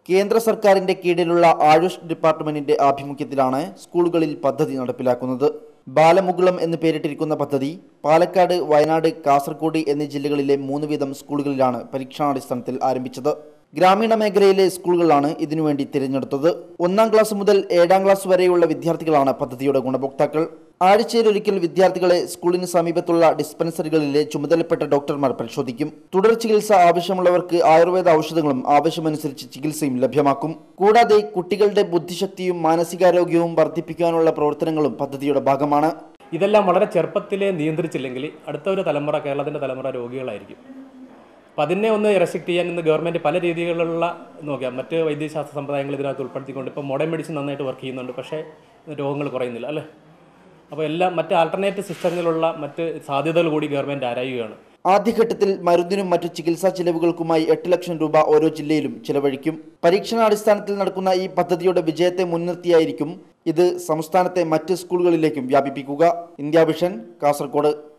കേന്ദ്ര സർക്കാരിന്റെ കീഴിലുള്ള ആയുഷ് ഡിപ്പാർട്ട്മെന്റിന്റെ ആഭിമുഖ്യത്തിലാണ് സ്കൂളുകളിൽ പദ്ധതി നടപ്പിലാക്കുന്നത് ബാലമുകുളം എന്ന് പേരിട്ടിരിക്കുന്ന പദ്ധതി പാലക്കാട് വയനാട് കാസർഗോഡ് എന്നീ ജില്ലകളിലെ മൂന്ന് വീതം സ്കൂളുകളിലാണ് പരീക്ഷണാടിസ്ഥാനത്തിൽ ആരംഭിച്ചത് ഗ്രാമീണ മേഖലയിലെ സ്കൂളുകളാണ് ഇതിനുവേണ്ടി തിരഞ്ഞെടുത്തത് ഒന്നാം ക്ലാസ് മുതൽ ഏഴാം ക്ലാസ് വരെയുള്ള വിദ്യാർത്ഥികളാണ് പദ്ധതിയുടെ ഗുണഭോക്താക്കൾ ആഴ്ചയിലൊരിക്കൽ വിദ്യാർത്ഥികളെ സ്കൂളിന് സമീപത്തുള്ള ഡിസ്പെൻസറികളിലെ ചുമതലപ്പെട്ട ഡോക്ടർമാർ പരിശോധിക്കും തുടർ ചികിത്സ ആവശ്യമുള്ളവർക്ക് ആയുർവേദ ഔഷധങ്ങളും ആവശ്യമനുസരിച്ച് ചികിത്സയും ലഭ്യമാക്കും കൂടാതെ കുട്ടികളുടെ ബുദ്ധിശക്തിയും മാനസികാരോഗ്യവും വർദ്ധിപ്പിക്കാനുള്ള പ്രവർത്തനങ്ങളും പദ്ധതിയുടെ ഭാഗമാണ് ഇതെല്ലാം വളരെ ചെറുപ്പത്തിലേ നിയന്ത്രിച്ചില്ലെങ്കിൽ അടുത്ത ഒരു തലമുറ കേരളത്തിൻ്റെ തലമുറ രോഗികളായിരിക്കും അപ്പം അതിനെ ഒന്ന് റെസ്ട്രിക്ട് ചെയ്യാൻ ഇന്ന് ഗവൺമെൻറ് പല രീതികളിലുള്ള നോക്കിയാൽ മറ്റ് വൈദ്യശാസ്ത്ര സമ്പ്രദായങ്ങൾ ഇതിനകത്ത് ഉൾപ്പെടുത്തിക്കൊണ്ട് ഇപ്പോൾ മോഡേൺ മെഡിസിൻ നന്നായിട്ട് വർക്ക് ചെയ്യുന്നുണ്ട് പക്ഷേ രോഗങ്ങൾ കുറയുന്നില്ല അല്ലേ അപ്പോൾ എല്ലാം മറ്റ് ആൾട്ടർനേറ്റീവ് സിസ്റ്റങ്ങളിലുള്ള മറ്റ് സാധ്യതകൾ കൂടി ഗവൺമെൻറ് ആരായുകയാണ് ആദ്യഘട്ടത്തിൽ മരുന്നിനും മറ്റു ചികിത്സാ ചിലവുകൾക്കുമായി എട്ട് ലക്ഷം രൂപ ഓരോ ജില്ലയിലും ചിലവഴിക്കും പരീക്ഷണാടിസ്ഥാനത്തിൽ നടക്കുന്ന ഈ പദ്ധതിയുടെ വിജയത്തെ മുൻനിർത്തിയായിരിക്കും ഇത് സംസ്ഥാനത്തെ മറ്റ് സ്കൂളുകളിലേക്കും വ്യാപിപ്പിക്കുക ഇന്ത്യ വിഷൻ കാസർഗോഡ്